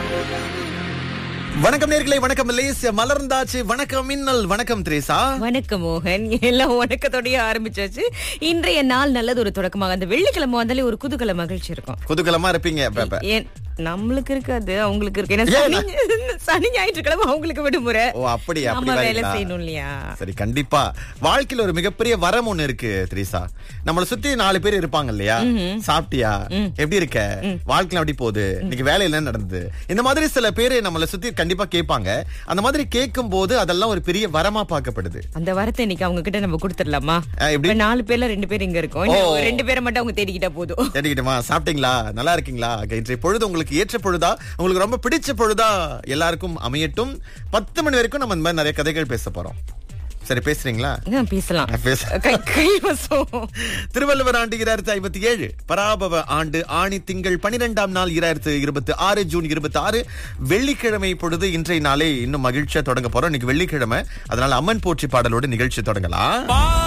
வணக்கம் நேர்களை வணக்கம் மலேசியா மலர்ந்தாச்சு வணக்கம் மின்னல் வணக்கம் திரேசா வணக்கம் மோகன் எல்லாம் வணக்கத்தோடய ஆரம்பிச்சாச்சு இன்றைய நாள் நல்லது ஒரு தொடக்கமாக அந்த வெள்ளிக்கிழமை வந்தாலே ஒரு குதூகல மகிழ்ச்சி இருக்கும் குதூகலமா இருப்பீங்க இப்ப, இப்ப. ஏன் நம்மளுக்கு இருக்காது அவங்களுக்கு இருக்கு ஏன்னா ஏன்? சனி சனி ஞாயிற்றுக்கிழமை அவங்களுக்கு விடுமுறை ஓ அப்படியா அப்படி நம்ம வேலை வரீங்களா? செய்யணும் இல்லையா சரி கண்டிப்பா வாழ்க்கையில ஒரு மிகப்பெரிய வரம் ஒண்ணு இருக்கு திரேசா நம்மள சுத்தி நாலு பேர் இருப்பாங்க இல்லையா சாப்பிட்டியா எப்படி இருக்க வாழ்க்கையில எப்படி போகுது இன்னைக்கு வேலையில என்ன நடந்தது இந்த மாதிரி சில பேர் நம்மள சுத்தி கண்டிப்பா கேட்பாங்க அந்த மாதிரி கேட்கும் போது அதெல்லாம் ஒரு பெரிய வரமா பார்க்கப்படுது அந்த வரத்தை இன்னைக்கு அவங்க கிட்ட நம்ம கொடுத்துடலாமா அஹ், எப்படி இப்ப நாலு பேர்ல ரெண்டு பேர் இங்க இருக்கோம் இன்னும் ஒரு ரெண்டு பேரை மட்டும் அவங்க தேடிக்கிட்டா போதும் தேடிக்கிட்டுமா சாப்பிட்டீங்களா நல்லா இருக்கீங்களா Okay, இன்றைய பொழுது உங்களுக்கு ஏற்ற பொழுதா உங்களுக்கு ரொம்ப பிடிச்ச பொழுதா எல்லாருக்கும் அமையட்டும் பத்து மணி வரைக்கும் நம்ம இந்த மாதிரி நிறைய கதைகள் பேச போறோம் சரி பேசுறீங்களா ஆ, பேசலாம் பேச கை கைவசம் திருவள்ளுவர் ஆண்டு இராயிரத்தி ஐம்பத்தி ஏழு பராபவ ஆண்டு ஆணி திங்கள் பனிரெண்டாம் நாள் இராயிரத்து இருபத்தி ஆறு ஜூன் இருபத்தி ஆறு வெள்ளிக்கிழமை பொழுது இன்றைய நாளே இன்னும் மகிழ்ச்சியா தொடங்க போறோம் இன்னைக்கு வெள்ளிக்கிழமை அதனால அம்மன் போற்றி பாடலோடு நிகழ்ச்சி தொடங்கலாம்